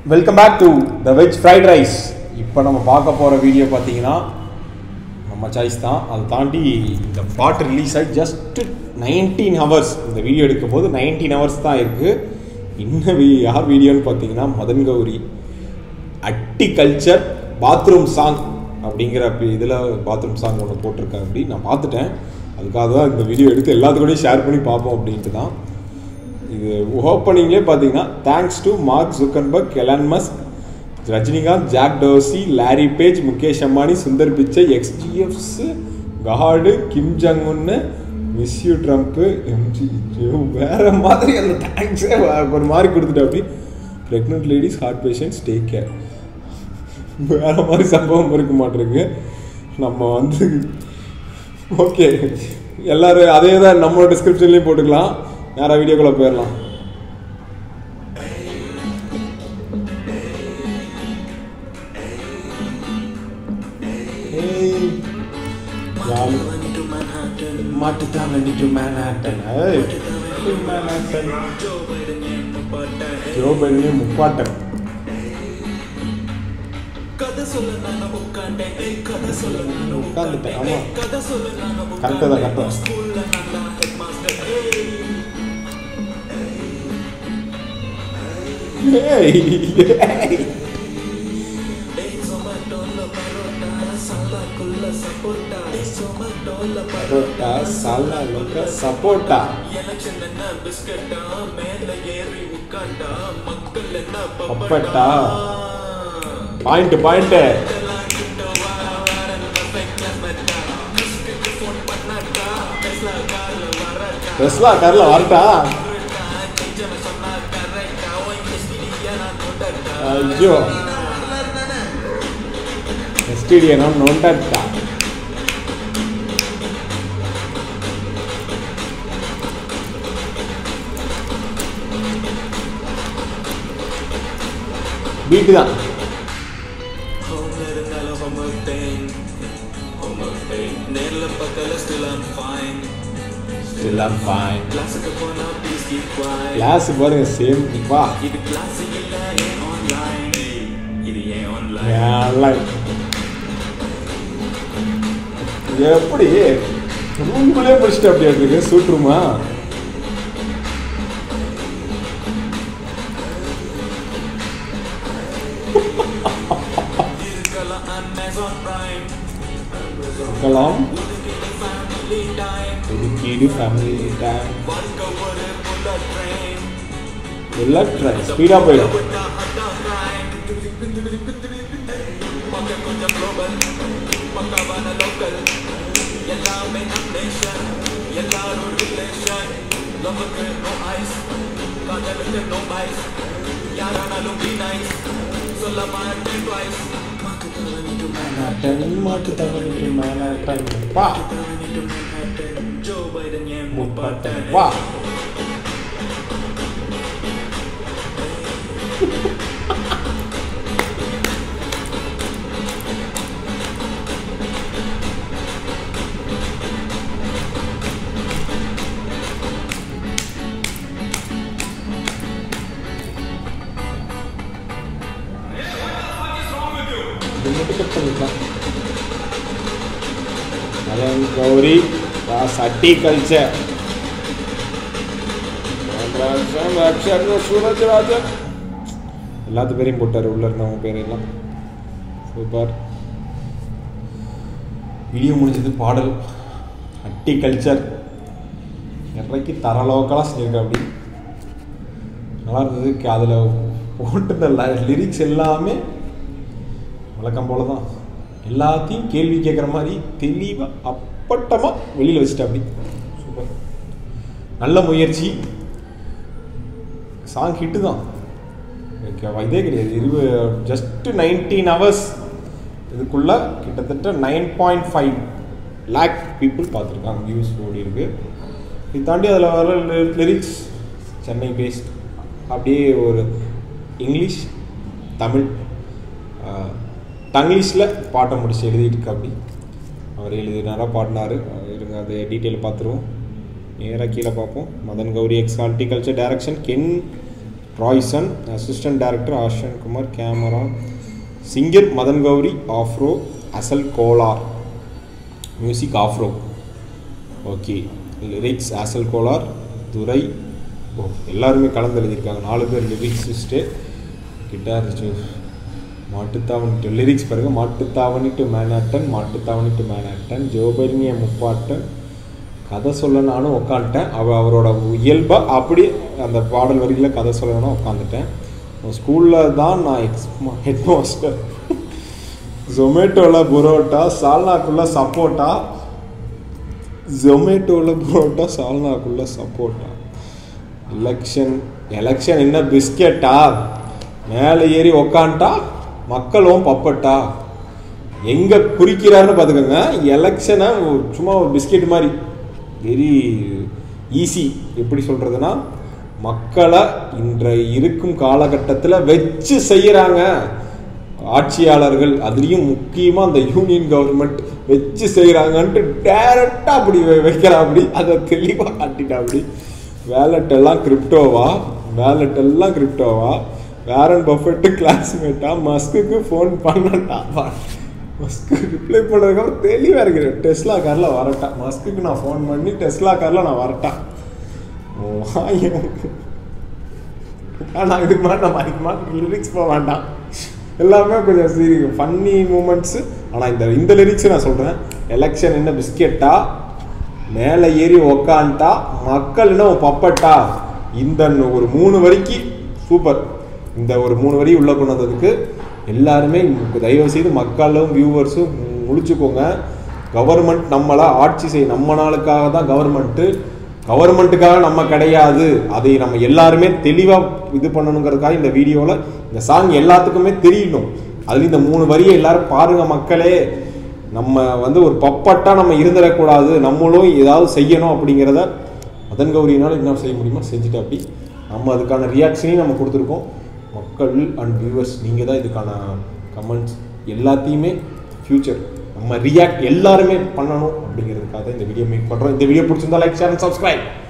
Welcome back to the veg fried rice இப்போ நம்ம பார்க்க போகிற வீடியோ பார்த்தீங்கன்னா நம்ம சாய்ஸ் தான் அதை தாண்டி இந்த பாட்டு ரிலீஸ் ஆகி ஜஸ்ட் நைன்டீன் ஹவர்ஸ் இந்த வீடியோ எடுக்கும் போது நைன்டீன் ஹவர்ஸ் தான் இருக்குது இன்னும் வி- யார் வீடியோன்னு பார்த்தீங்கன்னா மதன் கௌரி அட்டி கல்ச்சர் பாத்ரூம் சாங் அப்படிங்கிற இதில் பாத்ரூம் சாங் ஒன்று போட்டிருக்கேன் அப்படி நான் பார்த்துட்டேன் அதுக்காக தான் இந்த வீடியோ எடுத்து எல்லாத்துக்கூடயும் ஷேர் பண்ணி பார்ப்போம் அப்படின்ட்டு தான் இது ஓப்பனிங்லேயே பார்த்தீங்கன்னா thanks to Mark Zuckerberg Elon Musk Rajinikanth Jack Dorsey Larry Page Mukesh Ambani Sundar Pichai எக்ஸ்டிஎஃப்ஸ் காடு Kim Jong Un miss you Trump எம்ஜி வேற மாதிரி அந்த தேங்க்ஸே ஒரு மாதிரி கொடுத்துட்டு அப்படி pregnant ladies heart patients take care வேற மாதிரி சம்பவம் இருக்க மாட்டிருக்கு நம்ம வந்து ஓகே எல்லாரும் அதே தான் நம்ம டிஸ்கிரிப்ஷன்லேயும் போட்டுக்கலாம் நேராக வீடியோக்குள்ளே போயிடலாம் ஏய், யாரு? மாட்டுத்தான் வேண்டிட்டு மேன்ஹாட்டன் ஏய், மேன்ஹாட்டன் ஜோ பைடனே முப்பாட்டன் உட்காந்துட்டேன் ஆமாம் கரெக்டாக தான் கரெக்டாக ஏய் ஏய் பரோட்டா சாலா லோக்கா சப்போட்டா பப்பட்டா பாயிண்ட் பாயிண்ட் டெஸ்லா கார்ல வரட்டா ஐயோ எஸ்டிடியை நான் நோண்டாட்டா பீட்டு தான் நேர்ல பக்கல still I'm fine Still I'm fine. கிளாஸுக்கு போனா ப்ளீஸ் கீப் குவாய்ட் கிளாஸ் பாருங்க சேம் வா இது கிளாஸ் இல்ல ஏன் ஆன்லைன் இது ஏன் ஆன்லைன் ஏன்லாம் எப்படி ரூம்குள்ளே படிச்சுட்டு அப்படியே இருக்கு சூட் ரூமா இருக்கலாம் அமேசான் பிரைம் இருக்கலாம் ஃபேமிலி டைம் ஒதுக்கீடு ஃபேமிலி டைம் வாழ்க்கை ஒரு புல்லட் ட்ரெயின் எல்லாம் ட்ரை ஸ்பீடாக போயிடும் விட்டா அதான் கிரைம் பக்கம் கொஞ்சம் குளோபல் பக்கவான லோக்கல் எல்லாமே நம் நேஷன் எல்லாரும் ரிலேஷன் லவ்வுக்கு நோ ஐஸ் காதலுக்கு நோ பைஸ் யாரானாலும் பி நைஸ் சொல்ல மாட்டேன் ட்வைஸ் மாட்டு தவறு மேலாட்டன் வா ஜோ பைடன் ஏன் முப்பாட்டன் முப்பாட்டன் வா இது மட்டும் cut பண்ணிக்கலாம். மதன் கௌரி சட்டி கல்ச்சர் சூரஜ் ராஜன் எல்லாத்து பேரையும் போட்டார் உள்ள இருந்தவங்க பேரையெல்லாம் சூப்பர் வீடியோ முடிஞ்சது பாடல் அட்டி கல்ச்சர் இறக்கி தரலோக்கெல்லாம் செஞ்சிருக்கா அப்படி நல்லா இருந்தது அதில் போட்டிருந்த லிரிக்ஸ் எல்லாமே வழக்கம் போல தான் எல்லாத்தையும் கேள்வி கேட்குற மாதிரி தெளிவாக அப்பட்டமாக வெளியில் வச்சுட்டா அப்படி சூப்பர் நல்ல முயற்சி சாங் ஹிட்டு தான் ஓகேவா இதே கிடையாது இருபது ஜஸ்ட் நைன்டீன் ஹவர்ஸ் இதுக்குள்ளே கிட்டத்தட்ட nine point five lakh people பார்த்துருக்காங்க வியூஸ் ஓடி இருக்கு இது தாண்டி அதில் வர லிரிக்ஸ் சென்னை பேஸ்ட் அப்படியே ஒரு இங்கிலீஷ் தமிழ் ஆஹ், தங்கிலீஷில் பாட்டை முடிச்சு எழுதிட்டு இருக்கு அப்படி அவர் எழுதினாரா பாடினாரு இருங்க அதை டீட்டெயில் பார்த்துருவோம் நேராக கீழே பார்ப்போம் Madan Gowri ex horticulture direction Ken Royson assistant director Ashan Kumar camera singer Madan Gowri Afro Asal Kolaar music Afro okay lyrics Asal Kolaar Durai ஓ எல்லாருமே கலந்து எழுதியிருக்காங்க நாலு பேர் லிரிக்ஸிஸ்ட்டு கிட்டார் மாட்டுத்தாவணி லிரிக்ஸ் பாருங்க Mattuthavani to Manhattan Mattuthavani to Manhattan ஜோபர்னிய முப்பாட்டன் கதை சொல்ல நானும் உட்காந்துட்டேன் அவ அவரோட இயல்பாக அப்படியே அந்த பாடல் வரிகளில் கதை சொல்லணும் உட்காந்துட்டேன் ஸ்கூலில் தான் நான் எக்ஸ் ஹெட் மாஸ்டர் ஜொமேட்டோவில் புரோட்டா சால்னாக்குள்ள சப்போட்டா ஜொமேட்டோவில் புரோட்டா சால்னாக்குள்ள சப்போட்டா எலெக்ஷன் எலெக்ஷன் என்ன பிஸ்கெட்டா மேலே ஏறி உக்காண்டா மக்களும் பப்பட்டா எங்கே குறிக்கிறாருன்னு பார்த்துக்கோங்க எலெக்ஷனை சும்மா ஒரு பிஸ்கெட் மாதிரி வெரி ஈஸி எப்படி சொல்கிறதுனா மக்களை இன்ற இருக்கும் காலகட்டத்தில் வச்சு செய்கிறாங்க ஆட்சியாளர்கள் அதுலேயும் முக்கியமாக அந்த யூனியன் கவர்மெண்ட் வச்சு செய்கிறாங்கன்ட்டு டேரெக்டாக அப்படி வை- வைக்கிறா அப்படி அதை தெளிவாக காட்டிட்டா அப்படி வேலட் எல்லாம் கிரிப்டோவா வேலட் எல்லாம் கிரிப்டோவா வேரன் பஃபெட்டு கிளாஸ்மேட்டா மஸ்குக்கு ஃபோன் பண்ணட்டா மஸ்க்கு ரிப்ளை பண்ணதுக்கப்புறம் தெளிவாக இருக்கிறேன் டெஸ்லா காரில் வரட்டா மஸ்குக்கு நான் ஃபோன் பண்ணி டெஸ்லா காரில் நான் வரட்டேன் ஆனால் இதுக்கு மேலே நம்ம அதுக்கு மேலே லிரிக்ஸ் போக வேண்டாம் எல்லாமே கொஞ்சம் சீரி ஃபன்னி மூமெண்ட்ஸு ஆனால் இந்த இந்த லிரிக்ஸ் நான் சொல்கிறேன் எலெக்ஷன் என்ன பிஸ்கெட்டா மேலே ஏறி உக்காண்டா மக்கள் என்ன உன் பப்பட்டா இந்த ஒரு மூணு வரிக்கு சூப்பர் இந்த ஒரு மூணு வரி உள்ளே கொண்டு வந்ததுக்கு எல்லாருமே தயவு செய்து மக்களும் வியூவர்ஸும் முழிச்சுக்கோங்க கவர்மெண்ட் நம்மளை ஆட்சி செய்ய நம்ம நாளுக்காக தான் கவர்மெண்ட்டு கவர்மெண்ட்டுக்காக நம்ம கிடையாது அதை நம்ம எல்லாருமே தெளிவாக இது பண்ணணுங்கிறதுக்காக இந்த வீடியோவில் இந்த சாங் எல்லாத்துக்குமே தெரியணும் அதுல இந்த மூணு வரியை எல்லாரும் பாருங்க மக்களே நம்ம வந்து ஒரு பப்பட்டா நம்ம இருந்துடக்கூடாது நம்மளும் ஏதாவது செய்யணும் அப்படிங்கிறத மதன் கௌரியினால் என்ன செய்ய முடியுமோ செஞ்சுட்டு அப்படி நம்ம அதுக்கான ரியாக்ஷனையும் நம்ம கொடுத்துருக்கோம் மக்கள் அண்ட் வியூவர்ஸ் நீங்கள் தான் இதுக்கான கமெண்ட்ஸ் எல்லாத்தையுமே ஃப்யூச்சர் நம்ம ரியாக்ட் எல்லாருமே பண்ணணும் அப்படிங்கிறதுக்காக தான் இந்த வீடியோ மேக் பண்ணுறோம் இந்த வீடியோ பிடிச்சிருந்தா லைக் ஷேர் அண்ட் சப்ஸ்கிரைப்